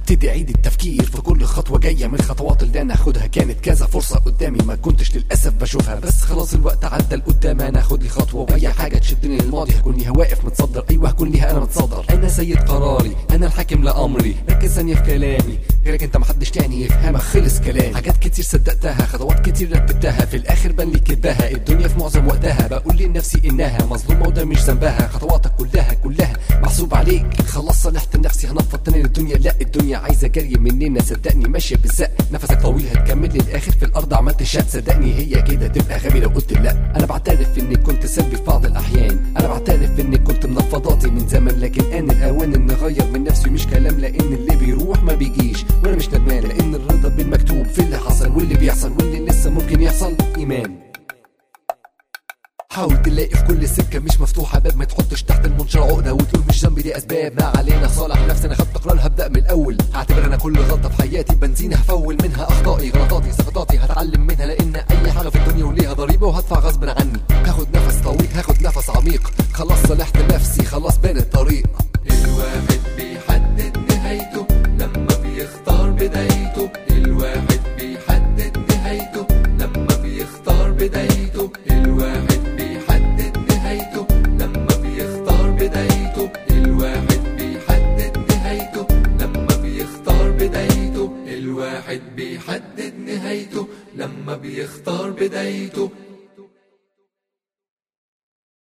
ابتدي اعيد التفكير في كل خطوه جايه من الخطوات اللي انا اخدها كانت كذا فرصه قدامي ما كنتش للاسف بشوفها بس خلاص الوقت عدى لقدام انا اخد لي خطوه واي حاجه تشدني للماضي هكون ليها واقف متصدر ايوه هكون ليها انا متصدر انا سيد قراري انا الحاكم لامري ركز ثانيه في كلامي غيرك انت محدش تاني يفهمك خلص كلامي حاجات كتير صدقتها خطوات كتير رتبتها في الاخر بان لي كدبها الدنيا في معظم وقتها بقول لنفسي انها مظلومه وده مش ذنبها خطواتك كلها كلها محسوب عليك خلاص صلحت نفسي هنفض تاني الدنيا لا الدنيا عايزه جري مننا صدقني ماشيه بالزق نفسك طويل هتكمل للاخر في الارض عملت شق صدقني هي كده تبقى غبي لو قلت لا انا بعترف اني كنت سلبي في بعض الاحيان انا بعترف اني كنت منفضاتي من زمن لكن ان الاوان ان اغير من نفسي مش كلام لان اللي بيروح ما بيجيش وانا مش ندمان لان الرضا بالمكتوب في اللي حصل واللي بيحصل واللي لسه ممكن يحصل ايمان حاول تلاقي في كل سكة مش مفتوحة باب ما تحطش تحت المنشار عقدة وتقول مش ذنبي دي أسباب ما علينا صالح نفسي أنا خدت قرار هبدأ من الأول هعتبر أنا كل غلطة في حياتي بنزين هفول منها أخطائي غلطاتي سقطاتي هتعلم منها لأن أي حاجة في الدنيا وليها ضريبة وهدفع غصب عني هاخد نفس طويل هاخد نفس عميق خلاص صلحت نفسي خلاص بان الطريق الواحد بيحدد نهايته لما بيختار بدايته الواحد بيحدد نهايته لما بيختار بدايته الواحد بيحدد نهايته لما بيختار بدايته الواحد بيحدد نهايته لما بيختار بدايته الواحد بيحدد نهايته لما بيختار بدايته